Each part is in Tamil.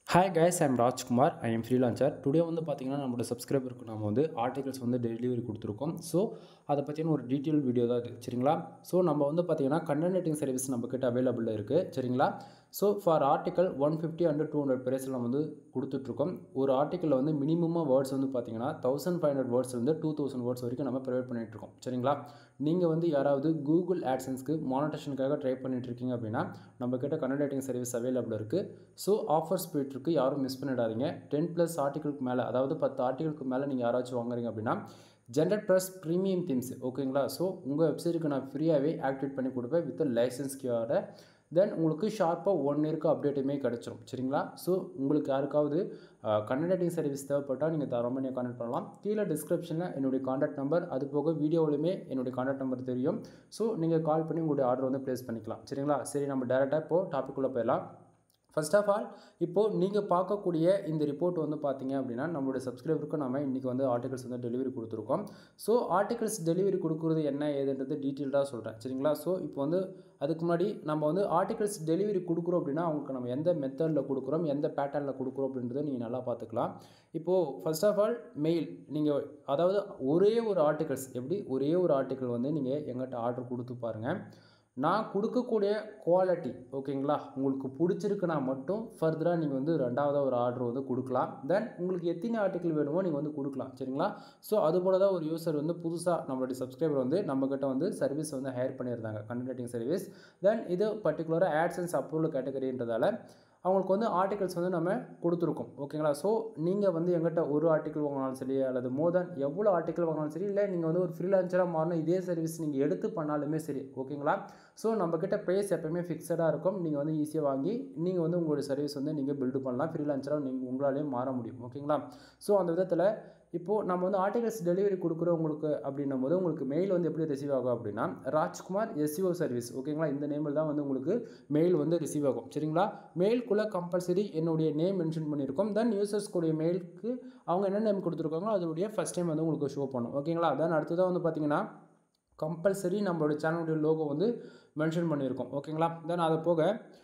hi guys I'm Rajkumar I am freelancer today வந்து பார்த்தீங்கன்னா நம்மளோட சப்ஸ்கிரைபருக்கு நம்ம வந்து ஆர்டிகல்ஸ் வந்து டெலிவரி கொடுத்துருக்கோம் ஸோ அதை பற்றின ஒரு டீட்டெயில் வீடியோ தான் இது சரிங்களா ஸோ நம்ம வந்து பார்த்தீங்கன்னா கண்டென்ட் ரைட்டிங் சர்வீஸ் நம்மக்கிட்ட அவைலபிள் இருக்குது சரிங்களா so for article one fifty and two hundred பேரஸில் நம்ம வந்து கொடுத்துட்ருக்கோம் ஒரு ஆர்டிக்கலில் வந்து மினிமமாக வேர்ட்ஸ் வந்து பார்த்தீங்கன்னா தௌசண்ட் ஃபைவ் ஹண்ட்ரட் வேர்ட்ஸ் வந்து டூ தௌசண்ட் வேர்ட்ஸ் வரைக்கும் நம்ம ப்ரொவைட் பண்ணிகிட்ருக்கோம் சரிங்களா நீங்கள் வந்து யாராவது கூகுள் ஆட்சன்ஸ்க்கு மானிட்டேஷனுக்காக ட்ரை பண்ணிகிட்ருக்கீங்க அப்படின்னா நம்மக்கிட்ட கண்டென்ட் ரைட்டிங் சர்வீஸ் அவைலபிள் இருக்குது ஸோ ஆஃபர்ஸ் போயிட்டுருக்கு யாரும் மிஸ் பண்ணிடாதீங்க டென் ப்ளஸ் ஆர்டிகளுக்கு மேலே அதாவது பத்து ஆர்டிகளுக்கு மேலே நீங்கள் யாராச்சும் வாங்குறீங்க அப்படின்னா ஜென்ரட் ப்ளஸ் ப்ரீமியம் தீம்ஸ் ஓகேங்களா ஸோ உங்கள் வெப்சைட்டுக்கு நான் ஃப்ரீயாகவே ஆக்டிவேட் பண்ணி கொடுப்பேன் வித் லைசன்ஸ் கியோட தென் உங்களுக்கு ஷார்ப்பாக ஒன் இயருக்கு அப்டேட்டுமே கிடச்சிரும் சரிங்களா ஸோ உங்களுக்கு யாருக்காவது கண்டென்ட் ரைட்டிங் சர்வீஸ் தேவைப்பட்டால் நீங்கள் தாராளமாக நீங்கள் கான்டாக்ட் பண்ணலாம் கீழே டிஸ்கிரிப்ஷனில் என்னுடைய காண்டாக்ட் நம்பர் அது போக வீடியோவிலுமே என்னுடைய காண்டாக்ட் நம்பர் தெரியும் ஸோ நீங்கள் கால் பண்ணி உங்களுடைய ஆர்டர் வந்து ப்ளேஸ் பண்ணிக்கலாம் சரிங்களா சரி நம்ம டேரெக்டாக இப்போது டாபிக்குள்ளே போயிடலாம் ஃபர்ஸ்ட் ஆஃப் ஆல் இப்போது நீங்கள் பார்க்கக்கூடிய இந்த ரிப்போர்ட் வந்து பார்த்தீங்க அப்படின்னா நம்மளுடைய சப்ஸ்கிரைபருக்கு நம்ம இன்றைக்கி வந்து ஆர்டிகல்ஸ் வந்து டெலிவரி கொடுத்துருக்கோம் ஸோ ஆர்டிகல்ஸ் டெலிவரி கொடுக்குறது என்ன ஏதுன்றது டீட்டெயில்டாக சொல்கிறேன் சரிங்களா ஸோ இப்போ வந்து அதுக்கு முன்னாடி நம்ம வந்து ஆர்டிகல்ஸ் டெலிவரி கொடுக்குறோம் அப்படின்னா அவங்களுக்கு நம்ம எந்த மெத்தடில் கொடுக்குறோம் எந்த பேட்டர்னில் கொடுக்குறோம் அப்படின்றத நீங்கள் நல்லா பார்த்துக்கலாம் இப்போது ஃபர்ஸ்ட் ஆஃப் ஆல் மெயில் நீங்கள் அதாவது ஒரே ஒரு ஆர்டிகல்ஸ் எப்படி ஒரே ஒரு ஆர்டிக்கல் வந்து நீங்கள் எங்கிட்ட ஆர்டர் கொடுத்து பாருங்கள் நான் கொடுக்கக்கூடிய குவாலிட்டி ஓகேங்களா உங்களுக்கு பிடிச்சிருக்குன்னா மட்டும் ஃபர்தராக நீங்கள் வந்து ரெண்டாவதாக ஒரு ஆர்டர் வந்து கொடுக்கலாம் தென் உங்களுக்கு எத்தனை ஆர்டிக்கல் வேணுமோ நீங்கள் வந்து கொடுக்கலாம் சரிங்களா ஸோ அதுபோல் தான் ஒரு யூசர் வந்து புதுசாக நம்மளுடைய சப்ஸ்கிரைபர் வந்து நம்மக்கிட்ட வந்து சர்வீஸ் வந்து ஹையர் பண்ணியிருந்தாங்க கண்டென்ட் ரைட்டிங் சர்வீஸ் தென் இது பர்டிகுலராக ஆட்சன்ஸ் அப்ரூவல் கேட்டகரின்றதால அவங்களுக்கு வந்து ஆர்டிகல்ஸ் வந்து நம்ம கொடுத்துருக்கோம் ஓகேங்களா ஸோ நீங்கள் வந்து எங்கிட்ட ஒரு ஆர்டிக்கல் வாங்கினாலும் சரி அல்லது மோர் தென் எவ்வளோ ஆர்டிக்கல் வாங்கினாலும் சரி இல்லை நீங்கள் வந்து ஒரு ஃப்ரீலான்சராக மாறணும் இதே சர்வீஸ் நீங்கள் எடுத்து பண்ணாலுமே சரி ஓகேங்களா ஸோ நம்மக்கிட்ட ப்ரைஸ் எப்போயுமே ஃபிக்ஸடாக இருக்கும் நீங்கள் வந்து ஈஸியாக வாங்கி நீங்கள் வந்து உங்களுடைய சர்வீஸ் வந்து நீங்கள் பில்டு பண்ணலாம் ஃப்ரீலான்சராக நீங்கள் உங்களாலேயும் மாற முடியும் ஓகேங்களா ஸோ அந்த விதத்தில் இப்போது நம்ம வந்து ஆர்டிகல்ஸ் டெலிவரி கொடுக்குறோம் உங்களுக்கு அப்படின்னும் போது உங்களுக்கு மெயில் வந்து எப்படி ரிசீவ் ஆகும் அப்படின்னா ராஜ்குமார் எஸ்சிஓ சர்வீஸ் ஓகேங்களா இந்த நேமில் தான் வந்து உங்களுக்கு மெயில் வந்து ரிசீவ் ஆகும் சரிங்களா மெயிலுக்குள்ளே கம்பல்சரி என்னுடைய நேம் மென்ஷன் பண்ணியிருக்கோம் தென் யூசர்ஸ் கூடிய மெயிலுக்கு அவங்க என்ன நேம் கொடுத்துருக்காங்களோ அதோடைய ஃபஸ்ட் டைம் வந்து உங்களுக்கு ஷோ பண்ணும் ஓகேங்களா தென் அடுத்ததாக வந்து பார்த்தீங்கன்னா கம்பல்சரி நம்மளோட சேனலுடைய லோகோ வந்து மென்ஷன் பண்ணியிருக்கோம் ஓகேங்களா தென் அதை போக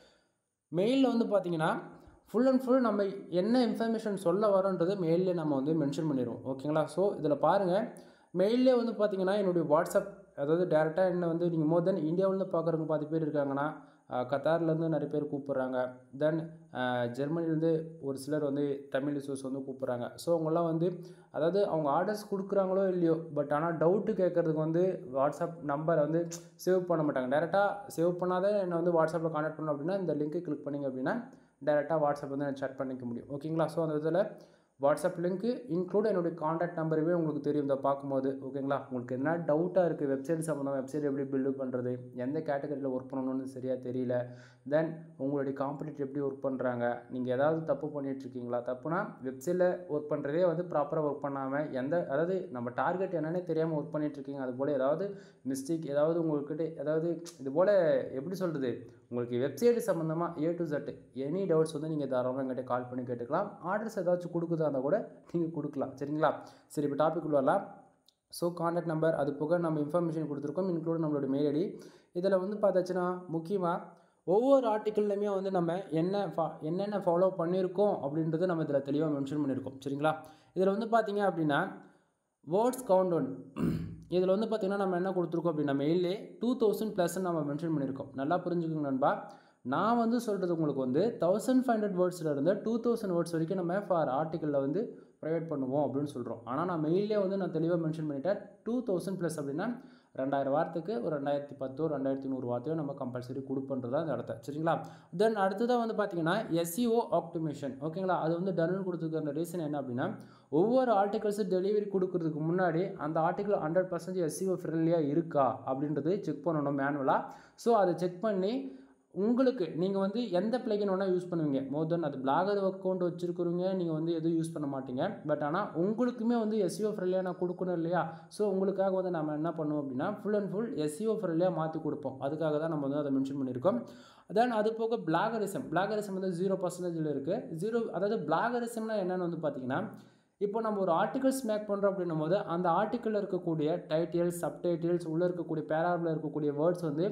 மெயிலில் வந்து பார்த்தீங்கன்னா ஃபுல் அண்ட் ஃபுல் நம்ம என்ன இன்ஃபர்மேஷன் சொல்ல வரோன்றது மெயிலே நம்ம வந்து மென்ஷன் பண்ணிடுவோம் ஓகேங்களா ஸோ இதில் பாருங்கள் மெயிலே வந்து பார்த்தீங்கன்னா என்னுடைய வாட்ஸ்அப் அதாவது டேரெக்டாக என்ன வந்து நீங்கள் மோர் தென் இந்தியாவிலேருந்து பார்க்குறவங்க பாதி பேர் இருக்காங்கன்னா கத்தார்லேருந்து நிறைய பேர் கூப்பிட்றாங்க தென் ஜெர்மனிலேருந்து ஒரு சிலர் வந்து தமிழ் யூசர்ஸ் வந்து கூப்பிட்றாங்க ஸோ அவங்களாம் வந்து அதாவது அவங்க ஆர்டர்ஸ் கொடுக்குறாங்களோ இல்லையோ பட் ஆனால் டவுட்டு கேட்குறதுக்கு வந்து வாட்ஸ்அப் நம்பரை வந்து சேவ் பண்ண மாட்டாங்க டேரெக்டாக சேவ் பண்ணாத என்னை வந்து வாட்ஸ்அப்பில் கான்டாக்ட் பண்ணணும் அப்படின்னா இந்த லிங்க்கை கிளிக் பண்ணிங்க அப்படின்னா டேரெக்டாக வாட்ஸ்அப் வந்து நான் சேட் பண்ணிக்க முடியும் ஓகேங்களா ஸோ அந்த இதில் வாட்ஸ்அப் லிங்க்கு இன்க்ளூட் என்னுடைய காண்டாக்ட் நம்பருமே உங்களுக்கு தெரியும் இதை பார்க்கும்போது ஓகேங்களா உங்களுக்கு என்ன டவுட்டாக இருக்குது வெப்சைட் சம்மந்தம் வெப்சைட் எப்படி பில்டு பண்ணுறது எந்த கேட்டகரியில் ஒர்க் பண்ணணும்னு சரியாக தெரியல தென் உங்களுடைய காம்படிட்டர் எப்படி ஒர்க் பண்ணுறாங்க நீங்கள் ஏதாவது தப்பு பண்ணிகிட்ருக்கீங்களா தப்புனா வெப்சைட்டில் ஒர்க் பண்ணுறதே வந்து ப்ராப்பராக ஒர்க் பண்ணாமல் எந்த அதாவது நம்ம டார்கெட் என்னன்னே தெரியாமல் ஒர்க் பண்ணிகிட்ருக்கீங்க அது போல் ஏதாவது மிஸ்டேக் ஏதாவது உங்கள்கிட்ட ஏதாவது இது போல் எப்படி சொல்கிறது உங்களுக்கு வெப்சைட் சம்மந்தமாக A to Z any doubts வந்து நீங்கள் தாராளமாக எங்கிட்ட கால் பண்ணி கேட்டுக்கலாம் ஆர்டர்ஸ் ஏதாச்சும் கொடுக்குதா இருந்தால் கூட நீங்கள் கொடுக்கலாம் சரிங்களா சரி இப்போ டாபிக் வரலாம் ஸோ காண்டாக்ட் நம்பர் அது போக நம்ம இன்ஃபர்மேஷன் கொடுத்துருக்கோம் இன்க்ளூட் நம்மளோட மெயில் ஐடி இதில் வந்து பார்த்தாச்சுன்னா முக்கியமாக ஒவ்வொரு ஆர்டிக்கிள்லையுமே வந்து நம்ம என்ன ஃபா என்னென்ன ஃபாலோ பண்ணியிருக்கோம் அப்படின்றத நம்ம இதில் தெளிவாக மென்ஷன் பண்ணியிருக்கோம் சரிங்களா இதில் வந்து பார்த்தீங்க அப்படின்னா வேர்ட்ஸ் கவுண்ட் ஒன் இதில் வந்து பார்த்திங்கன்னா நம்ம என்ன கொடுத்துருக்கோம் அப்படின்னா மெயிலே டூ தௌசண்ட் ப்ளஸ்ன்னு நம்ம மென்ஷன் பண்ணியிருக்கோம் நல்லா புரிஞ்சுக்கோங்க நண்பா நான் வந்து சொல்கிறது உங்களுக்கு வந்து தௌசண்ட் ஃபைவ் ஹண்ட்ரட் வேர்ட்ஸில் இருந்து டூ தௌசண்ட் வேர்ட்ஸ் வரைக்கும் நம்ம ஃபார் ஆர்டிக்கலில் வந்து ப்ரொவைட் பண்ணுவோம் அப்படின்னு சொல்கிறோம் ஆனால் நான் மெயிலே வந்து நான் தெளிவாக மென்ஷன் பண்ணிட்டேன் டூ தௌசண்ட் ப்ளஸ் அப்படின்னா ரெண்டாயிரம் வாரத்துக்கு ஒரு ரெண்டாயிரத்தி பத்தோ ரெண்டாயிரத்தி நூறு வார்த்தையோ நம்ம கம்பல்சரி கொடுப்பன்றதா அந்த இடத்த சரிங்களா தென் அடுத்ததாக வந்து பார்த்தீங்கன்னா எஸ்சிஓ ஆப்டிமேஷன் ஓகேங்களா அது வந்து டன் கொடுத்துருக்கிற ரீசன் என்ன அப்படின்னா ஒவ்வொரு ஆர்டிகல்ஸும் டெலிவரி கொடுக்கறதுக்கு முன்னாடி அந்த ஆர்டிக்கல் ஹண்ட்ரட் பர்சன்டேஜ் எஸ்சிஓ ஃப்ரெண்ட்லியாக இருக்கா அப்படின்றது செக் பண்ணணும் மேனுவலாக ஸோ அதை செக் பண்ணி உங்களுக்கு நீங்கள் வந்து எந்த பிளேகின் வேணால் யூஸ் பண்ணுவீங்க மோர் தென் அது பிளாகர் அக்கௌண்ட் வச்சுருக்கிறவங்க நீங்கள் வந்து எதுவும் யூஸ் பண்ண மாட்டீங்க பட் ஆனால் உங்களுக்குமே வந்து எஸ்சிஓ ஃப்ரெண்ட்லியாக நான் கொடுக்கணும் இல்லையா ஸோ உங்களுக்காக வந்து நம்ம என்ன பண்ணுவோம் அப்படின்னா ஃபுல் அண்ட் ஃபுல் எஸ்சிஓ ஃப்ரெண்ட்லியாக மாற்றி கொடுப்போம் அதுக்காக தான் நம்ம வந்து அதை மென்ஷன் பண்ணியிருக்கோம் தென் அது போக பிளாகரிசம் பிளாகரிசம் வந்து ஜீரோ பர்சன்டேஜில் இருக்குது ஜீரோ அதாவது பிளாகரிசம்னா என்னென்னு வந்து பார்த்தீங்கன்னா இப்போ நம்ம ஒரு ஆர்டிகல்ஸ் மேக் பண்ணுறோம் அப்படின்னும் போது அந்த ஆர்டிக்கலில் இருக்கக்கூடிய டைட்டில்ஸ் சப்டைட்டில்ஸ் உள்ளே இருக்கக்கூடிய பேராவில் இருக்கக்கூடிய வேர்ட்ஸ் வந்து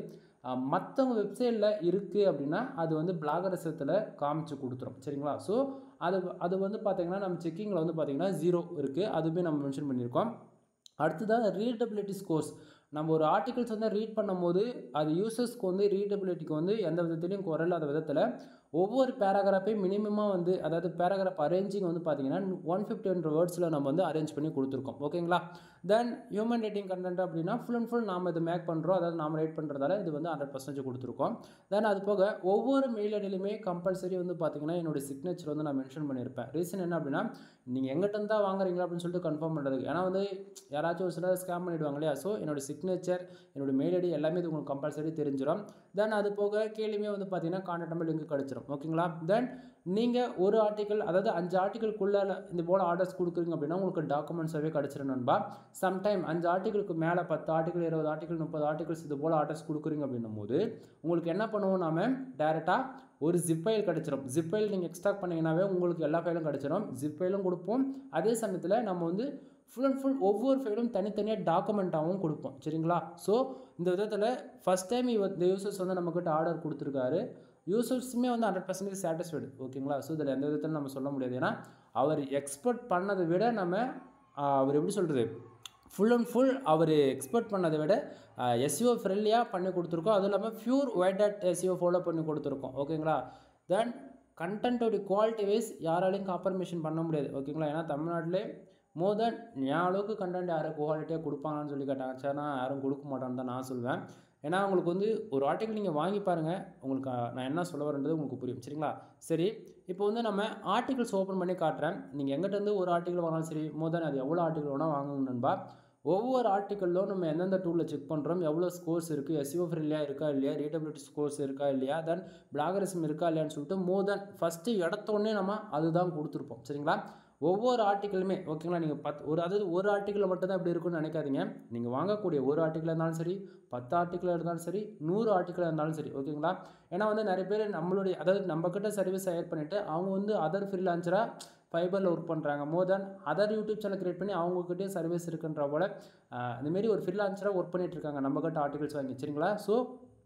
மற்றவங்க வெப்சைட்டில் இருக்குது அப்படின்னா அது வந்து பிளாகரசத்தில் காமிச்சு கொடுத்துரும் சரிங்களா ஸோ அது அது வந்து பார்த்திங்கன்னா நம்ம செக்கிங்கில் வந்து பார்த்திங்கன்னா ஜீரோ இருக்குது அதுவுமே நம்ம மென்ஷன் பண்ணியிருக்கோம் அடுத்ததாக ரீடபிலிட்டி ஸ்கோர்ஸ் நம்ம ஒரு ஆர்டிகல்ஸ் வந்து ரீட் பண்ணும்போது அது யூசர்ஸ்க்கு வந்து ரீடபிலிட்டிக்கு வந்து எந்த விதத்துலையும் குறையில்லாத விதத்தில் ஒவ்வொரு பேராகிராஃபையும் மினிமமாக வந்து அதாவது பேராகிராஃப் அரேஞ்சிங் வந்து பார்த்தீங்கன்னா ஒன் ஃபிஃப்டி ஹண்ட்ரட் வேர்ட்ஸில் நம்ம வந்து அரேஞ்ச் பண்ணி கொடுத்துருக்கோம் ஓகேங்களா தென் ஹியூமன் ரைட்டிங் கண்டென்ட் அப்படின்னா ஃபுல் அண்ட் ஃபுல் நாம் இது மேக் பண்ணுறோம் அதாவது நாம் ரைட் பண்ணுறதால இது வந்து ஹண்ட்ரட் பர்சன்டேஜ் கொடுத்துருக்கோம் தென் அது போக ஒவ்வொரு மெயில் ஐடியிலுமே கம்பல்சரி வந்து பார்த்தீங்கன்னா என்னோடய சிக்னேச்சர் வந்து நான் மென்ஷன் பண்ணியிருப்பேன் ரீசன் என்ன அப்படின்னா நீங்கள் எங்கிட்ட தான் வாங்குறீங்களா அப்படின்னு சொல்லிட்டு கன்ஃபார்ம் பண்ணுறதுக்கு ஏன்னா வந்து யாராச்சும் ஒரு சிலர் ஸ்கேம் பண்ணிவிடுவாங்க இல்லையா ஸோ என்னோடய சிக்னேச்சர் என்னோடய மெயில் ஐடி எல்லாமே இது உங்களுக்கு கம்பல்சரி தெரிஞ்சிடும் தென் அது போக கீழேயுமே வந்து பார்த்தீங்கன்னா கான்டாக்ட் நம்பர் லிங்க் கிடச்சிரும் ஓகேங்களா தென் நீங்கள் ஒரு ஆர்டிக்கல் அதாவது அஞ்சு ஆர்டிக்கலுக்குள்ளே இந்த போல் ஆர்டர்ஸ் கொடுக்குறீங்க அப்படின்னா உங்களுக்கு டாக்குமெண்ட்ஸாகவே கிடச்சிரும் நண்பா சம்டைம் அஞ்சு ஆர்டிக்கலுக்கு மேலே பத்து ஆர்டிக்கல் இருபது ஆர்டிக்கல் முப்பது ஆர்டிகல்ஸ் இது போல் ஆர்டர்ஸ் கொடுக்குறீங்க அப்படின்னும் போது உங்களுக்கு என்ன பண்ணுவோம் நாம டேரெக்டாக ஒரு ஜிப் ஃபைல் கிடச்சிரும் ஜிப் ஃபைல் நீங்கள் எக்ஸ்ட்ராக்ட் பண்ணிங்கனாவே உங்களுக்கு எல்லா ஃபைலும் கிடச்சிரும் ஜிப் ஃபைலும் கொடுப்போம் அதே சமயத்தில் நம்ம வந்து ஃபுல் அண்ட் ஃபுல் ஒவ்வொரு ஃபைலும் தனித்தனியாக டாக்குமெண்ட்டாகவும் கொடுப்போம் சரிங்களா ஸோ இந்த விதத்தில் ஃபஸ்ட் டைம் இவ இந்த யூசர்ஸ் வந்து நம்மக்கிட்ட ஆர்டர் கொடுத்துருக்காரு யூசர்ஸுமே வந்து ஹண்ட்ரட் பர்சன்டேஜ் சாட்டிஸ்ஃபைடு ஓகேங்களா ஸோ இதில் எந்த விதத்தில் நம்ம சொல்ல முடியாது ஏன்னா அவர் எக்ஸ்பெக்ட் பண்ணதை விட நம்ம அவர் எப்படி சொல்கிறது ஃபுல் அண்ட் ஃபுல் அவர் எக்ஸ்பெக்ட் பண்ணதை விட எஸ்இஓ ஃப்ரெண்ட்லியாக பண்ணி கொடுத்துருக்கோம் அதுவும் இல்லாமல் pure white dot SEO follow பண்ணி கொடுத்துருக்கோம் ஓகேங்களா தென் கண்டென்ட்டோடைய குவாலிட்டி வைஸ் யாராலையும் காம்பர்மேஷன் பண்ண முடியாது ஓகேங்களா ஏன்னா தமிழ்நாட்டிலே மோர் தென் என் அளவுக்கு கண்டென்ட் யாரும் குவாலிட்டியாக கொடுப்பாங்கன்னு சொல்லி கேட்டாங்க சரினா யாரும் கொடுக்க மாட்டான்னு தான் நான் சொல்வேன் ஏன்னா உங்களுக்கு வந்து ஒரு ஆர்டிக்கல் நீங்கள் வாங்கி பாருங்கள் உங்களுக்கு நான் என்ன சொல்ல வரேன்றது உங்களுக்கு புரியும் சரிங்களா சரி இப்போ வந்து நம்ம ஆர்டிகல்ஸ் ஓப்பன் பண்ணி காட்டுறேன் நீங்கள் எங்கிட்ட இருந்து ஒரு ஆர்டிக்கல் வாங்கினாலும் சரி மோர் தென் அது எவ்வளோ ஆர்டிக்கல் வேணால் வாங்கணும் நண்பா ஒவ்வொரு ஆர்டிக்கல்லும் நம்ம எந்தெந்த டூலில் செக் பண்ணுறோம் எவ்வளோ ஸ்கோர்ஸ் இருக்குது எஸ்இஓ ஃப்ரெண்ட்லியாக இருக்கா இல்லையா ரீடபிலிட்டி ஸ்கோர்ஸ் இருக்கா இல்லையா தென் பிளாகரிசம் இருக்கா இல்லையான்னு சொல்லிட்டு மோர் தென் ஃபஸ்ட்டு இடத்தோடனே நம்ம அதுதான் கொடுத்துருப்போம் சரிங்களா ஒவ்வொரு ஆர்டிக்கலுமே ஓகேங்களா நீங்கள் பத் ஒரு அதாவது ஒரு ஆர்டிக்கலில் மட்டும் தான் இப்படி இருக்குன்னு நினைக்காதீங்க நீங்கள் வாங்கக்கூடிய ஒரு ஆர்டிக்கலாக இருந்தாலும் சரி பத்து ஆர்டிக்கலாக இருந்தாலும் சரி நூறு ஆர்டிக்கலாக இருந்தாலும் சரி ஓகேங்களா ஏன்னா வந்து நிறைய பேர் நம்மளுடைய அதாவது நம்மக்கிட்ட சர்வீஸ் ஹையர் பண்ணிவிட்டு அவங்க வந்து அதர் ஃப்ரீலான்சராக ஃபைபரில் ஒர்க் பண்ணுறாங்க more then other YouTube channel create பண்ணி அவங்கக்கிட்டே சர்வீஸ் இருக்குன்ற போல் இந்தமாரி ஒரு ஃப்ரீலான்சராக ஒர்க் பண்ணிட்டு இருக்காங்க நம்மக்கிட்ட ஆர்டிகல்ஸ் வாங்கி சரிங்களா ஸோ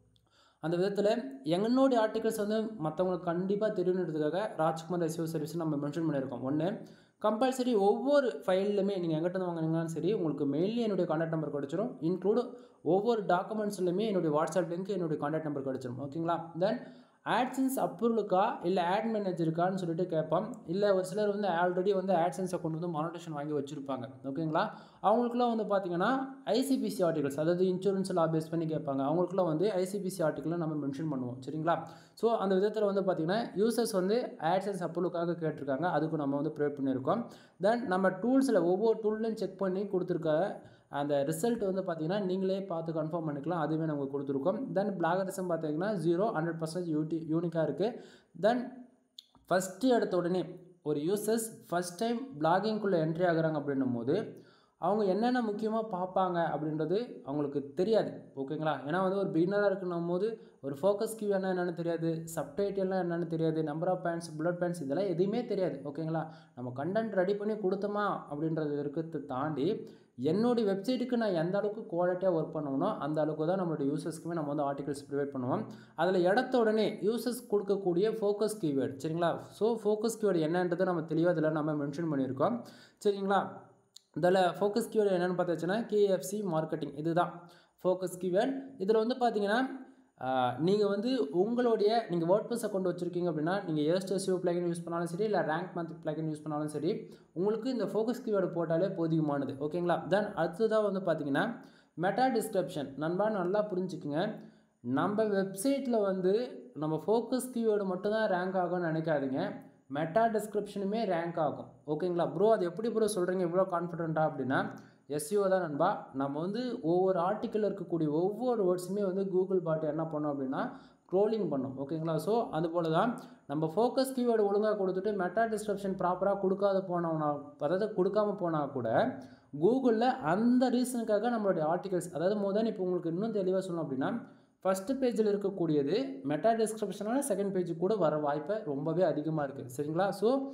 அந்த விதத்தில் என்னுடைய ஆர்டிகல்ஸ் வந்து மற்றவங்களுக்கு கண்டிப்பாக தெரியணுன்றதுக்காக ராஜ்குமார் எஸ்ஓ சர்வீஸ் நம்ம மென்ஷன் பண்ணியிருக்கோம் ஒன்று கம்பல்சரி ஒவ்வொரு ஃபைல்லுமே நீங்கள் எங்கிட்ட வாங்கினீங்கனாலும் சரி உங்களுக்கு மெயின்லி என்னுடைய கான்டாக்ட் நம்பர் கிடச்சிரும் இன்க்ளூடு ஒவ்வொரு டாக்குமெண்ட்ஸ்லையுமே என்னுடைய வாட்ஸ்அப் லிங்க் என்னுடைய கான்டாக்ட் நம்பர் கிடச்சிரும் ஓகேங்களா தென் ஆட்சன்ஸ் அப்ரூவலுக்கா இல்லை ஆட் மேனேஜருக்கான்னு சொல்லிட்டு கேட்போம் இல்லை ஒரு சிலர் வந்து ஆல்ரெடி வந்து ஆட்சன்ஸ் அக்கௌண்ட் வந்து மானிட்டேஷன் வாங்கி வச்சுருப்பாங்க ஓகேங்களா அவங்களுக்குலாம் வந்து பார்த்தீங்கன்னா ஐசிபிசி ஆர்டிகல்ஸ் அதாவது இன்சூரன்ஸ் லா பேஸ் பண்ணி கேட்பாங்க அவங்களுக்குலாம் வந்து ஐசிபிசி ஆர்டிக்கலை நம்ம மென்ஷன் பண்ணுவோம் சரிங்களா ஸோ அந்த விதத்தில் வந்து பார்த்திங்கன்னா யூசர்ஸ் வந்து ஆட்சன்ஸ் அப்ரூவலுக்காக கேட்டிருக்காங்க அதுக்கு நம்ம வந்து ப்ரொவைட் பண்ணியிருக்கோம் தென் நம்ம டூல்ஸில் ஒவ்வொரு டூல்லையும் செக் பண்ணி கொடுத்துருக்க அந்த ரிசல்ட் வந்து பார்த்தீங்கன்னா நீங்களே பார்த்து கன்ஃபார்ம் பண்ணிக்கலாம் அதுவே நமக்கு கொடுத்துருக்கோம் தென் பிளாகரிசம் பார்த்தீங்கன்னா ஜீரோ ஹண்ட்ரட் பர்சன்ட் யூட்டி யூனிக்காக இருக்குது தென் ஃபஸ்ட்டு எடுத்த உடனே ஒரு யூசர்ஸ் ஃபஸ்ட் டைம் பிளாகிங்குள்ளே என்ட்ரி ஆகுறாங்க அப்படின்னும் போது அவங்க என்னென்ன முக்கியமாக பார்ப்பாங்க அப்படின்றது அவங்களுக்கு தெரியாது ஓகேங்களா ஏன்னா வந்து ஒரு பிகினராக இருக்கணும் போது ஒரு ஃபோக்கஸ் கியூ என்ன என்னென்னு தெரியாது சப்டைட்டில்லாம் என்னென்னு தெரியாது number of points bullet points இதெல்லாம் எதுவுமே தெரியாது ஓகேங்களா நம்ம கண்டென்ட் ரெடி பண்ணி கொடுத்தோமா அப்படின்றது இருக்கிறத தாண்டி என்னுடைய வெப்சைட்டுக்கு நான் எந்த அளவுக்கு குவாலிட்டியாக ஒர்க் பண்ணணும் அந்த அளவுக்கு தான் நம்மளுடைய யூசர்ஸ்க்குமே நம்ம வந்து ஆர்டிகல்ஸ் ப்ரொவைட் பண்ணுவோம் அதில் இடத்த உடனே யூசர்ஸ் கொடுக்கக்கூடிய ஃபோக்கஸ் கீவேர்டு சரிங்களா ஸோ ஃபோக்கஸ் கீவேர்டு என்னன்றதை நம்ம தெளிவாக இதில் நம்ம மென்ஷன் பண்ணியிருக்கோம் சரிங்களா இதில் ஃபோக்கஸ் கீவேர்டு என்னென்னு பார்த்தாச்சுன்னா கேஎஃப்சி மார்க்கெட்டிங் இதுதான் ஃபோக்கஸ் கீவேர்ட் இதில் வந்து பார்த்தீங்கன்னா நீங்கள் வந்து உங்களுடைய நீங்கள் வேர்ட் ப்ளஸ் அக்கௌண்ட் வச்சுருக்கீங்க அப்படின்னா நீங்கள் ஏஸ்ட் எஸ்யூ பிளகின் யூஸ் பண்ணாலும் சரி இல்லை ரேங்க் மந்த் பிளகின் யூஸ் பண்ணாலும் சரி உங்களுக்கு இந்த ஃபோக்கஸ் கீவேர்டு போட்டாலே போதிகமானது ஓகேங்களா தென் அடுத்ததாக வந்து பார்த்தீங்கன்னா மெட்டா டிஸ்கிரிப்ஷன் நண்பா நல்லா புரிஞ்சுக்குங்க நம்ம வெப்சைட்டில் வந்து நம்ம ஃபோக்கஸ் கீவேர்டு மட்டும்தான் ரேங்க் ஆகும்னு நினைக்காதீங்க மெட்டா டிஸ்கிரிப்ஷனுமே ரேங்க் ஆகும் ஓகேங்களா ப்ரோ அது எப்படி ப்ரோ சொல்கிறீங்க இவ்வளோ கான்ஃபிடென்ட்டாக அப்படின்னா எஸ்யூஓ தான் நண்பா நம்ம வந்து ஒவ்வொரு ஆர்டிக்கிளில் இருக்கக்கூடிய ஒவ்வொரு வேர்ட்ஸுமே வந்து கூகுள் பாட்டு என்ன பண்ணோம் அப்படின்னா க்ரோலிங் பண்ணும் ஓகேங்களா ஸோ அது போல தான் நம்ம ஃபோக்கஸ் கீவேர்டு ஒழுங்காக கொடுத்துட்டு மெட்டா டிஸ்கிரிப்ஷன் ப்ராப்பராக கொடுக்காத போனோம்னா அதாவது கொடுக்காம போனால் கூட கூகுளில் அந்த ரீசனுக்காக நம்மளுடைய ஆர்டிகல்ஸ் அதாவது முதல் இப்போ உங்களுக்கு இன்னும் தெளிவாக சொல்லணும் அப்படின்னா ஃபஸ்ட்டு பேஜில் இருக்கக்கூடியது மெட்டா டிஸ்கிரிப்ஷனால செகண்ட் பேஜ் கூட வர வாய்ப்பு ரொம்பவே அதிகமாக இருக்குது சரிங்களா ஸோ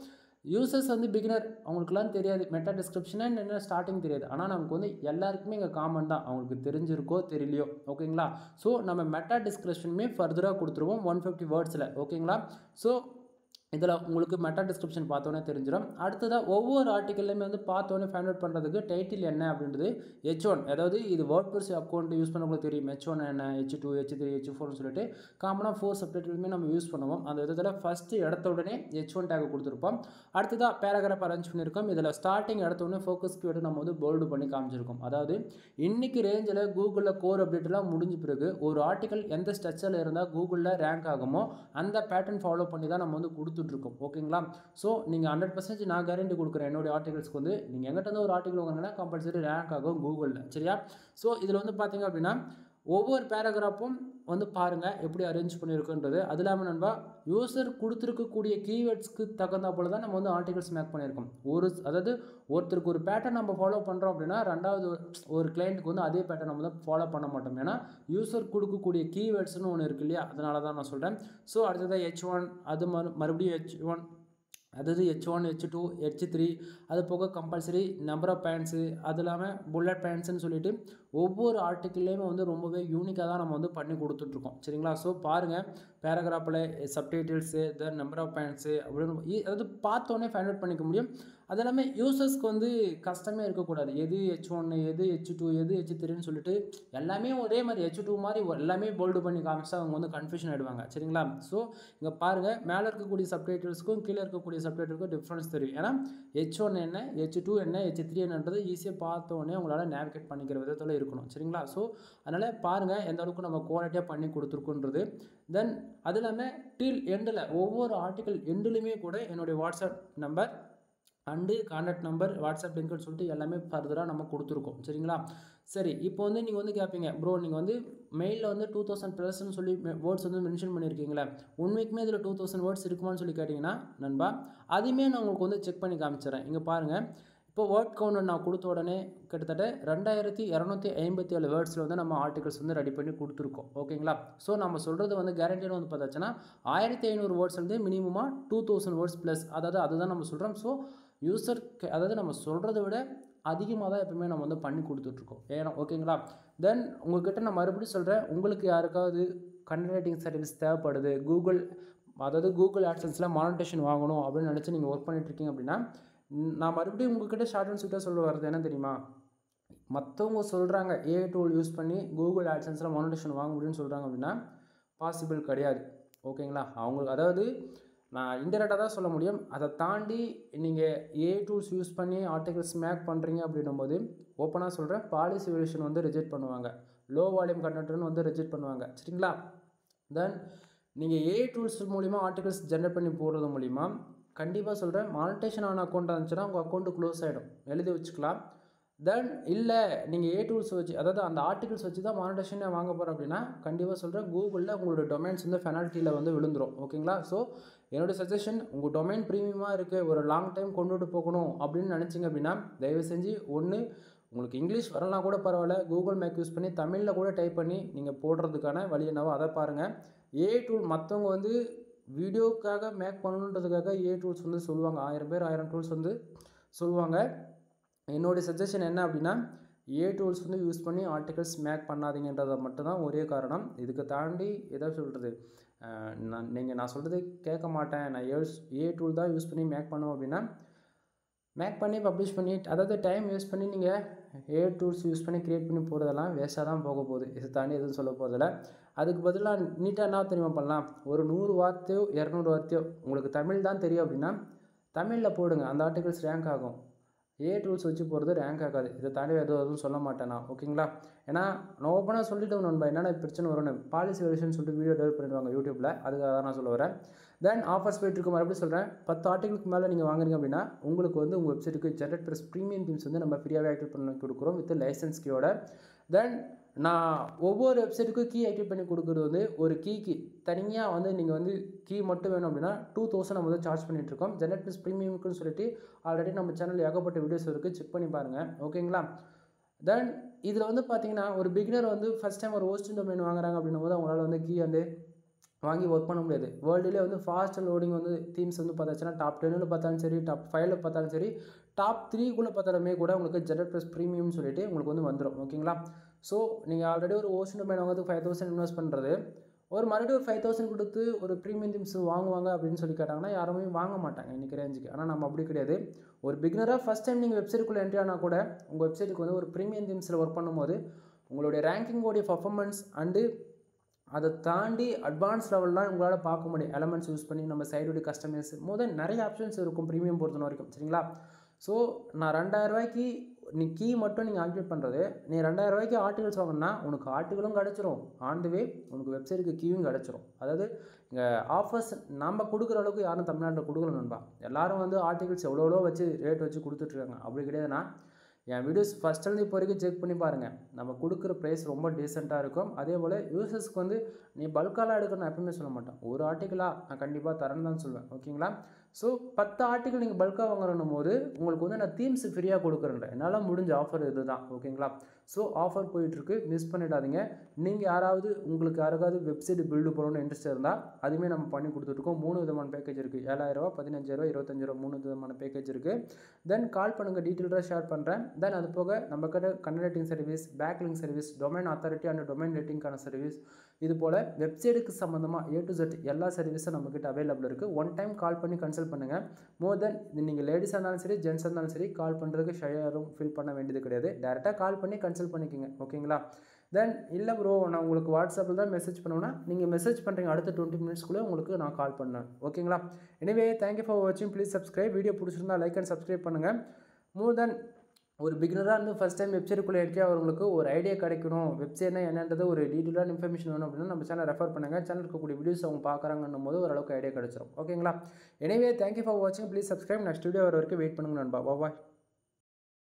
யூசர்ஸ் வந்து பிகினர் அவங்களுக்குலாம் தெரியாது மெட்டா டிஸ்கிரிப்ஷனா என்ன ஸ்டார்டிங் தெரியாது ஆனால் நமக்கு வந்து எல்லாருக்குமே இங்கே காமன் தான் அவங்களுக்கு தெரிஞ்சிருக்கோ தெரியலையோ ஓகேங்களா ஸோ நம்ம மெட்டா டிஸ்கிரிப்ஷனுமே ஃபர்தராக கொடுத்துருவோம் ஒன் ஃபிஃப்டி வேர்ட்ஸில் ஓகேங்களா ஸோ இதில் உங்களுக்கு மெட்டா டிஸ்கிரிப்ஷன் பார்த்தோன்னே தெரிஞ்சிடும் அடுத்ததாக ஒவ்வொரு ஆர்டிக்கல்லையுமே வந்து பார்த்தோன்னே ஃபைண்ட் அவுட் பண்ணுறதுக்கு டைட்டில் என்ன அப்படின்றது ஹெச் ஒன் அதாவது இது வேர்ட் ப்ரெஸ் அக்கௌண்ட் யூஸ் பண்ணவங்களுக்கு தெரியும் ஹெச் ஒன் என்ன H two H three H ஃபோர்னு சொல்லிட்டு காமனாக ஃபோர் சப்ஜெக்ட்லையுமே நம்ம யூஸ் பண்ணுவோம் அந்த விதத்தில் ஃபஸ்ட்டு இடத்த உடனே ஹெச் ஒன் டேக் கொடுத்துருப்போம் அடுத்ததாக பேராகிராஃப் அரேஞ்ச் பண்ணியிருக்கோம் இதில் ஸ்டார்டிங் இடத்த உடனே ஃபோக்கஸ் கீவேர்டு நம்ம வந்து போல்டு பண்ணி காமிச்சிருக்கோம் அதாவது இன்னைக்கு ரேஞ்சில் கூகுளில் கோர் அப்டேட்லாம் முடிஞ்ச பிறகு ஒரு ஆர்டிக்கல் எந்த ஸ்ட்ரக்சரில் இருந்தால் கூகுளில் ரேங்க் ஆகுமோ அந்த பேட்டர்ன் ஃபாலோ பண்ணி தான் நம்ம வந்து கொடுத்துட்ருக்கோம் ஓகேங்களா ஸோ நீங்கள் ஹண்ட்ரட் பர்சன்டேஜ் நான் கேரண்டி கொடுக்குறேன் என்னுடைய ஆர்டிகல்ஸ்க்கு வந்து நீங்கள் எங்கிட்ட இருந்து ஒரு ஆர்டிகல் வாங்கினா கம்பல்சரி ரேங்க் ஆகும் கூகுளில் சரியா ஸோ இதில் வந்து பார்த்தீங்க அப்படின்னா ஒவ்வொரு பேராகிராஃபும் வந்து பாருங்கள் எப்படி அரேஞ்ச் பண்ணியிருக்குன்றது அது இல்லாமல் நண்பா யூசர் கொடுத்துருக்கக்கூடிய கீவேர்ட்ஸ்க்கு தகுந்த போல தான் நம்ம வந்து ஆர்டிகல்ஸ் மேக் பண்ணியிருக்கோம் ஒரு அதாவது ஒருத்தருக்கு ஒரு பேட்டர்ன் நம்ம ஃபாலோ பண்ணுறோம் அப்படின்னா ரெண்டாவது ஒரு கிளைண்ட்டுக்கு வந்து அதே பேட்டர்ன் நம்ம தான் ஃபாலோ பண்ண மாட்டோம் ஏன்னா யூசர் கொடுக்கக்கூடிய கீவேர்ட்ஸ்னு ஒன்று இருக்கு இல்லையா அதனால தான் நான் சொல்கிறேன் ஸோ அடுத்ததாக ஹெச் ஒன் அது மறு மறுபடியும் ஹெச் ஒன் அதாவது H one H two H three அது போக கம்பல்சரி நம்பர் ஆஃப் பேண்ட்ஸு அது இல்லாமல் புல்லட் பேண்ட்ஸ்னு சொல்லிட்டு ஒவ்வொரு ஆர்டிக்கிள்லேயுமே வந்து ரொம்பவே யூனிக்காக தான் நம்ம வந்து பண்ணி கொடுத்துட்ருக்கோம் சரிங்களா ஸோ பாருங்கள் பேராகிராஃபில் subtitles then number of points அப்படின்னு இ- அதாவது பார்த்தோன்னே ஃபைண்ட் அவுட் பண்ணிக்க முடியும் அது எல்லாமே யூசர்ஸ்க்கு வந்து கஷ்டமே இருக்கக்கூடாது எது ஹெச் ஒன்று எது ஹெச் டூ எது ஹெச் த்ரீன்னு சொல்லிட்டு எல்லாமே ஒரே மாதிரி ஹெச் டூ மாதிரி எல்லாமே போல்டு பண்ணி காமிச்சா அவங்க வந்து கன்ஃபியூஷன் ஆகிடுவாங்க சரிங்களா ஸோ இங்கே பாருங்கள் மேலே இருக்கக்கூடிய சப்டைட்டில்ஸ்க்கும் கீழே இருக்கக்கூடிய சப்டைட்டிலுக்கும் டிஃப்ரென்ஸ் தெரியும் ஏன்னா ஹெச் ஒன் என்ன ஹெச் டூ என்ன ஹெச் த்ரீ என்னன்றது ஈஸியாக பார்த்த உடனே உங்களால் நேவிகேட் பண்ணிக்கிற விதத்தில் இருக்கணும் சரிங்களா ஸோ அதனால் பாருங்கள் எந்த அளவுக்கு நம்ம குவாலிட்டியாக பண்ணி கொடுத்துருக்குன்றது தென் அது இல்லாமல் டில் எண்டில் ஒவ்வொரு ஆர்டிக்கல் எண்டுலையுமே கூட என்னுடைய WhatsApp number and contact number WhatsApp லிங்க்னு சொல்லிட்டு எல்லாமே ஃபர்தராக நம்ம கொடுத்துருக்கோம் சரிங்களா சரி இப்போ வந்து நீங்கள் வந்து கேட்பீங்க ப்ரோ நீங்கள் வந்து மெயிலில் வந்து டூ தௌசண்ட் ப்ளஸ்ன்னு சொல்லி வேர்ட்ஸ் வந்து மென்ஷன் பண்ணியிருக்கீங்களே உண்மைக்குமே இதில் டூ தௌசண்ட் வேர்ட்ஸ் இருக்குமான்னு சொல்லி கேட்டிங்கன்னா நண்பா அதையுமே நான் உங்களுக்கு வந்து செக் பண்ணி காமிச்சிடுறேன் இங்கே பாருங்கள் இப்போ வேர்ட் கவுண்ட் நான் கொடுத்த உடனே கிட்டத்தட்ட ரெண்டாயிரத்தி இரநூத்தி ஐம்பத்தி ஏழு வேர்ட்ஸில் வந்து நம்ம ஆர்டிகல்ஸ் வந்து ரெடி பண்ணி கொடுத்துருக்கோம் ஓகேங்களா ஸோ நம்ம சொல்கிறது வந்து கேரண்டியாக வந்து பார்த்தாச்சுன்னா ஆயிரத்தி ஐநூறு வேர்ட்ஸ் வந்து மினிமமாக டூ தௌசண்ட் வேர்ட்ஸ் ப்ளஸ் அதாவது அதுதான் நம்ம சொல்கிறோம் ஸோ யூசர் அதாவது நம்ம சொல்கிறத விட அதிகமாக தான் எப்பவுமே நம்ம வந்து பண்ணி கொடுத்துட்ருக்கோம் ஏன்னா ஓகேங்களா தென் உங்ககிட்ட நான் மறுபடியும் சொல்கிறேன் உங்களுக்கு யாருக்காவது கண்டென்ட் ரைட்டிங் சர்வீஸ் தேவைப்படுது கூகுள் அதாவது கூகுள் ஆட்சன்ஸில் மானிட்டேஷன் வாங்கணும் அப்படின்னு நினச்சி நீங்கள் ஒர்க் பண்ணிட்டு இருக்கீங்க அப்படின்னா ம், நான் மறுபடியும் உங்ககிட்ட ஷார்ட் அண்ட் ஸ்வீட்டாக சொல்ல வர்றது என்ன தெரியுமா மற்றவங்க சொல்கிறாங்க ஏ டூல் யூஸ் பண்ணி கூகுள் ஆட்சன்ஸில் மானிட்டேஷன் வாங்க முடியும்னு சொல்கிறாங்க அப்படின்னா பாசிபிள் கிடையாது ஓகேங்களா அவங்களுக்கு அதாவது நான் இன்டெரக்டாக தான் சொல்ல முடியும் அதை தாண்டி நீங்கள் ஏ டூல்ஸ் யூஸ் பண்ணி ஆர்டிகல்ஸ் மேக் பண்ணுறீங்க அப்படின்னும் போது ஓப்பனாக சொல்கிறேன் பாலிசி வேரியேஷன் வந்து ரிஜெக்ட் பண்ணுவாங்க லோ வால்யூம் கண்டென்ட்னு வந்து ரிஜெக்ட் பண்ணுவாங்க சரிங்களா தென் நீங்கள் ஏ டூல்ஸ் மூலிமா ஆர்டிகல்ஸ் ஜென்ரேட் பண்ணி போடுறது மூலிமா கண்டிப்பாக சொல்கிறேன் மானிட்டேஷன் ஆன அக்கௌண்ட் இருந்துச்சுன்னா உங்கள் அக்கௌண்ட்டு க்ளோஸ் ஆகிடும் எழுதி வச்சுக்கலாம் தென் இல்லை நீங்கள் ஏ டூல்ஸ் வச்சு அதாவது அந்த ஆர்டிகல்ஸ் வச்சு தான் மானிட்டேஷனே வாங்க போகிறோம் அப்படின்னா கண்டிப்பாக சொல்கிறேன் கூகுளில் உங்களோட டொமைன்ஸ் வந்து பெனால்ட்டியில் வந்து விழுந்துரும் ஓகேங்களா ஸோ என்னோடய சஜஷன் உங்கள் டொமைன் ப்ரீமியமாக இருக்குது ஒரு லாங் டைம் கொண்டுட்டு போகணும் அப்படின்னு நினச்சிங்க அப்படின்னா தயவு செஞ்சு ஒன்று உங்களுக்கு இங்கிலீஷ் வரலாம் கூட பரவாயில்ல கூகுள் மேக் யூஸ் பண்ணி தமிழில் கூட டைப் பண்ணி நீங்கள் போடுறதுக்கான வழி என்னவோ அதை பாருங்கள் ஏ டூல் மற்றவங்க வந்து வீடியோக்காக மேக் பண்ணணுன்றதுக்காக ஏ டூல்ஸ் வந்து சொல்லுவாங்க ஆயிரம் பேர் ஆயிரம் டூல்ஸ் வந்து சொல்லுவாங்க என்னுடைய சஜஷன் என்ன அப்படின்னா ஏ டூல்ஸ் வந்து யூஸ் பண்ணி ஆர்டிகல்ஸ் மேக் பண்ணாதீங்கன்றதை மட்டும்தான் ஒரே காரணம் இதுக்கு தாண்டி எதை சொல்கிறது நான் நீங்கள் நான் சொல்கிறது கேட்க மாட்டேன் நான் ஏ ஏ டூல் தான் யூஸ் பண்ணி மேக் பண்ணுவோம் அப்படின்னா மேக் பண்ணி பப்ளிஷ் பண்ணி அதாவது டைம் வேஸ்ட் பண்ணி நீங்கள் ஏ டூல்ஸ் யூஸ் பண்ணி க்ரியேட் பண்ணி போகிறதெல்லாம் வேஸ்ட்டாக தான் போக போகுது இதை தாண்டி எதுவும் சொல்ல போகிறதில்ல அதுக்கு பதிலாக நீட்டாக என்ன தெரியுமா பண்ணலாம் ஒரு நூறு வார்த்தையோ இரநூறு வார்த்தையோ உங்களுக்கு தமிழ் தான் தெரியும் அப்படின்னா தமிழில் போடுங்க அந்த ஆர்டிகல்ஸ் ரேங்க் ஆகும் ஏ டூல்ஸ் வச்சு போகிறது ரேங்க் ஆகாது இதை தாண்டி எதுவும் எதுவும் சொல்ல மாட்டேன் நான் ஓகேங்களா ஏன்னா நான் ஓப்பனாக சொல்லிட்டு நண்பா என்னென்ன பிரச்சனை வரும்னு பாலிசி வெரிஷன் சொல்லிட்டு வீடியோ டெவலப் பண்ணிடுவாங்க யூடியூப்பில் அதுக்காக தான் நான் சொல்ல வரேன் தென் ஆஃபர்ஸ் போயிட்டு இருக்கும் மறுபடியும் சொல்கிறேன் பத்து ஆர்டிகளுக்கு மேலே நீங்கள் வாங்குறீங்க அப்படின்னா உங்களுக்கு வந்து உங்கள் வெப்சைட்டுக்கு ஜெனரேட் ப்ளஸ் ப்ரீமியம் டீம்ஸ் வந்து நம்ம ஃப்ரீயாகவே ஆக்டிவேட் பண்ணி கொடுக்குறோம் வித் லைசன்ஸ் கீயோட தென் நான் ஒவ்வொரு வெப்சைட்டுக்கும் கீ ஆக்டிவேட் பண்ணி கொடுக்குறது வந்து ஒரு கீக்கு தனியாக வந்து நீங்கள் வந்து கீ மட்டும் வேணும் அப்படின்னா டூ தௌசண்ட் நம்ம வந்து சார்ஜ் பண்ணிகிட்ருக்கோம் ஜெனரேட் ப்ளஸ் ப்ரீமியம்க்குன்னு சொல்லிட்டு ஆல்ரெடி நம்ம சேனல் ஏகப்பட்ட வீடியோஸ் இருக்குது செக் பண்ணி பாருங்கள் ஓகேங்களா தென் இதில் வந்து பார்த்தீங்கன்னா ஒரு பிகினர் வந்து ஃபஸ்ட் டைம் ஒரு ஹோஸ்டிங் டொமைன் வாங்குறாங்க அப்படின்னும் போது அவங்களால வந்து கீ வந்து வாங்கி ஒர்க் பண்ண முடியாது வேர்ல்டுலேயே வந்து ஃபாஸ்ட் லோடிங் வந்து தீம்ஸ் வந்து பார்த்தாச்சுன்னா டாப் டென்னில் பார்த்தாலும் சரி டாப் ஃபைவ்ல பார்த்தாலும் சரி டாப் த்ரீக்குள்ளே பார்த்தாலுமே கூட உங்களுக்கு ஜெட் ப்ளஸ் ப்ரீமியம்னு சொல்லிட்டு உங்களுக்கு வந்து வந்துடும் ஓகேங்களா ஸோ நீங்கள் ஆல்ரெடி ஒரு ஓஷன் டொமைன் வாங்கிறது ஃபைவ் தௌசண்ட் இன்வெஸ்ட் பண்ணுறது ஒரு மறுபடியும் ஒரு ஃபைவ் தௌசண்ட் கொடுத்து ஒரு ப்ரீமியம் தீம்ஸ் வாங்குவாங்க அப்படின்னு சொல்லி கேட்டாங்கன்னா யாருமே வாங்க மாட்டாங்க இன்றைக்கி ரேஞ்சுக்கு ஆனால் நம்ம அப்படி கிடையாது ஒரு பிகினராக ஃபஸ்ட் டைம் நீங்கள் வெப்சைட்டுக்குள்ளே என்ட்ரி ஆனால் கூட உங்கள் வெப்சைட்டுக்கு வந்து ஒரு ப்ரீமியம் தீம்ஸில் ஒர்க் பண்ணும்போது உங்களுடைய ரேங்கிங்கோடைய பர்ஃபார்மன்ஸ் அண்டு அதை தாண்டி அட்வான்ஸ் லெவல்லாம் உங்களால் பார்க்க முடியும் எலமெண்ட்ஸ் யூஸ் பண்ணி நம்ம சைடுடைய கஸ்டமைஸ் மோதல் நிறைய ஆப்ஷன்ஸ் இருக்கும் ப்ரீமியம் பொறுத்த வரைக்கும் சரிங்களா ஸோ நான் ரெண்டாயிரரூவாய்க்கு நீ கீ மட்டும் நீங்கள் ஆக்டிவேட் பண்ணுறது நீ ரெண்டாயிரம் ரூபாய்க்கு ஆர்டிகல்ஸ் வாங்கினா உனக்கு ஆர்டிகளும் கிடச்சிரும் ஆன் த வே உனக்கு வெப்சைட்டுக்கு கீயும் கிடச்சிரும் அதாவது இங்கே ஆஃபர்ஸ் நம்ம கொடுக்குற அளவுக்கு யாரும் தமிழ்நாட்டில் கொடுக்கல நண்பா எல்லாரும் வந்து ஆர்டிகல்ஸ் எவ்வளோ எவ்வளோ வச்சு ரேட் வச்சு கொடுத்துட்ருக்காங்க அப்படி கிடையாதுன்னா என் வீடியோஸ் ஃபஸ்ட்லேருந்து இப்போ வரைக்கும் செக் பண்ணி பாருங்கள் நம்ம கொடுக்குற ப்ரைஸ் ரொம்ப டீசெண்டாக இருக்கும் அதே போல் யூசர்ஸ்க்கு வந்து நீ பல்காலாம் எடுக்கணும் எப்பவுமே சொல்ல மாட்டேன் ஒரு ஆர்டிக்கலாக நான் கண்டிப்பாக தரேன்னு தான் சொல்லுவேன் ஓகேங்களா ஸோ பத்து ஆர்டிக்கல் நீங்கள் பல்காக வாங்குறனும் போது உங்களுக்கு வந்து நான் தீம்ஸ் ஃப்ரீயாக கொடுக்குறேன் என்னால் முடிஞ்ச ஆஃபர் இது தான் ஓகேங்களா ஸோ ஆஃபர் போயிட்டுருக்கு மிஸ் பண்ணிடாதீங்க நீங்கள் யாராவது உங்களுக்கு யாருக்காவது வெப்சைட் பில்டு பண்ணணும்னு இன்ட்ரெஸ்ட் இருந்தால் அதுவுமே நம்ம பண்ணி கொடுத்துட்ருக்கோம் மூணு விதமான பேக்கேஜ் இருக்குது ஏழாயிரரூவா பதினஞ்சாயிரரூவா இருபத்தஞ்சாயிரூவா மூணு விதமான பேக்கேஜ் இருக்குது தென் கால் பண்ணுங்கள் டீட்டெயிலாக ஷேர் பண்ணுறேன் தென் அது போக நம்ம கிட்ட converting service backlink service domain authority and domain ரேட்டிங்கான சர்வீஸ் இது போல் வெப்சைட்டுக்கு சம்மந்தமாக ஏ டு செட் எல்லா சர்வீஸும் நம்மக்கிட்ட அவைலபிள் இருக்குது ஒன் டைம் கால் பண்ணி கன்சல்ட் பண்ணுங்கள் மோர் தென் நீங்கள் லேடிஸாக இருந்தாலும் சரி ஜென்ஸாக இருந்தாலும் சரி கால் பண்ணுறதுக்கு ஷயரும் ஃபில் பண்ண வேண்டியது கிடையாது டேரெக்டாக கால் பண்ணி கன்சல்ட் பண்ணிக்கோங்க ஓகேங்களா தென் இல்லை ப்ரோ நான் உங்களுக்கு வாட்ஸ்அப்பில் தான் மெசேஜ் பண்ணுவேன்னா நீங்கள் மெசேஜ் பண்ணுறீங்க அடுத்த டுவெண்ட்டி மினிட்ஸ்க்குள்ளே உங்களுக்கு நான் கால் பண்ணேன் ஓகேங்களா எனிவே தேங்க்யூ ஃபார் வாட்சிங் ப்ளீஸ் சப்ஸ்கிரைப் வீடியோ பிடிச்சிருந்தா லைக் அண்ட் சப்ஸ்கிரைப் பண்ணுங்கள் மோர் தென் ஒரு பிகினராக இருந்து ஃபஸ்ட் டைம் வெப்சைட்டுக்குள்ளே என்ட்ரி ஆகிறவங்களுக்கு ஒரு ஐடியா கிடைக்கணும் வெப்சைட்னா என்னன்றது ஒரு டீட்டெயிலான இன்ஃபர்மேஷன் வேணும் அப்படின்னா நம்ம சேனல் ரெஃபர் பண்ணுங்கள் சேனல் இருக்கக்கூடிய வீடியோஸ் அவங்க பார்க்குறாங்கன்னும் போது ஓரளவுக்கு ஐடியா கிடச்சிரும் ஓகேங்களா எனவே தேங்க்யூ ஃபார் வாட்சிங் ப்ளீஸ் சப்ஸ்கிரைப் நெக்ஸ்ட் வீடியோ வர வரைக்கும் வெயிட் பண்ணுங்க நண்பா பாய்